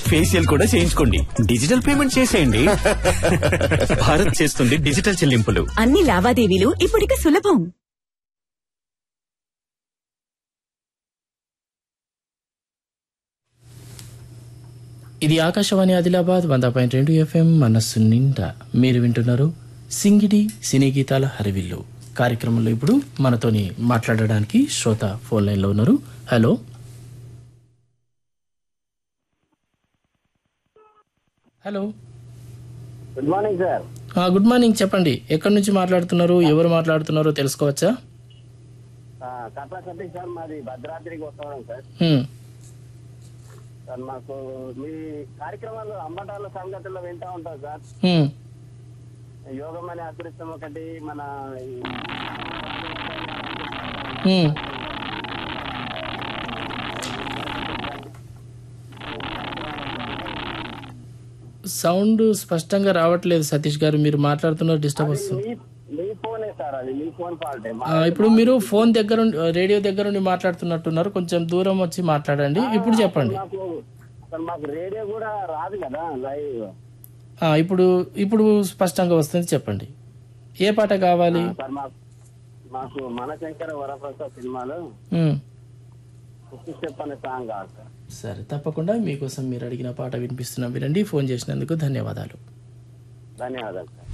Facial కూడా చేయించుకోండి digital payment చేసేయండి భారత్ చేస్తుంది డిజిటల్ చెల్లింపులు అన్ని లావాదేవీలు ఇప్పుడిక సులభం ఇది ఆకాశవాణి ఆదిలాబాద్ వంద పాయింట్ రెండు ఎఫ్ఎం మనస్సు నిండా మీరు వింటున్నారు సింగిడి సినీ గీతాల హరివిల్లు కార్యక్రమంలో ఇప్పుడు మనతోని మాట్లాడడానికి శ్రోత ఫోన్ లైన్లో ఉన్నారు hello hello good morning sir ఆ, గుడ్ మార్నింగ్ చెప్పండి ఎక్కడి నుంచి మాట్లాడుతున్నారు ఎవరు మాట్లాడుతున్నారో తెలుసుకోవచ్చా కట్ల సతీష్ సార్ మాది భద్రాద్రికి వస్తున్నాం సార్ హ్మ్. సార్ మాకు మీ కార్యక్రమాలు అంబటాల సంగతుల్లో వింటా ఉంటాం సార్ హ్మ్. యోగం అనే అదృష్టం ఒకటి మన ఈ హ్మ్. సౌండ్ స్పష్టంగా రావట్లేదు సతీష్ గారు మీరు మాట్లాడుతున్నారు డిస్టర్బ్ వస్తుంది మీ మీ ఫోనే సార్ అది మీ ఫోన్ ఫాల్టే ఆ, ఇప్పుడు మీరు ఫోన్ దగ్గర ఉండి- రేడియో దగ్గర నుండి మాట్లాడుతున్నట్టున్నారు కొంచెం దూరం వచ్చి మాట్లాడండి ఇప్పుడు చెప్పండి మాకు సార్ మాకు రేడియో కూడా రాదు కదా లైవ్ ఆ, ఇప్పుడు ఇప్పుడు స్పష్టంగా వస్తుంది చెప్పండి ఏ పాట కావాలి సార్ మాకు మాకు మనశంకర వరప్రసాద్ సినిమాలో ఉమ్. కుక్కి స్టెప్ అనే సాంగ్ కాదు సార్ సరే తప్పకుండా మీకోసం మీరు అడిగిన పాట వినిపిస్తున్నాం వినండి ఫోన్ చేసినందుకు ధన్యవాదాలు ధన్యవాదాలు సార్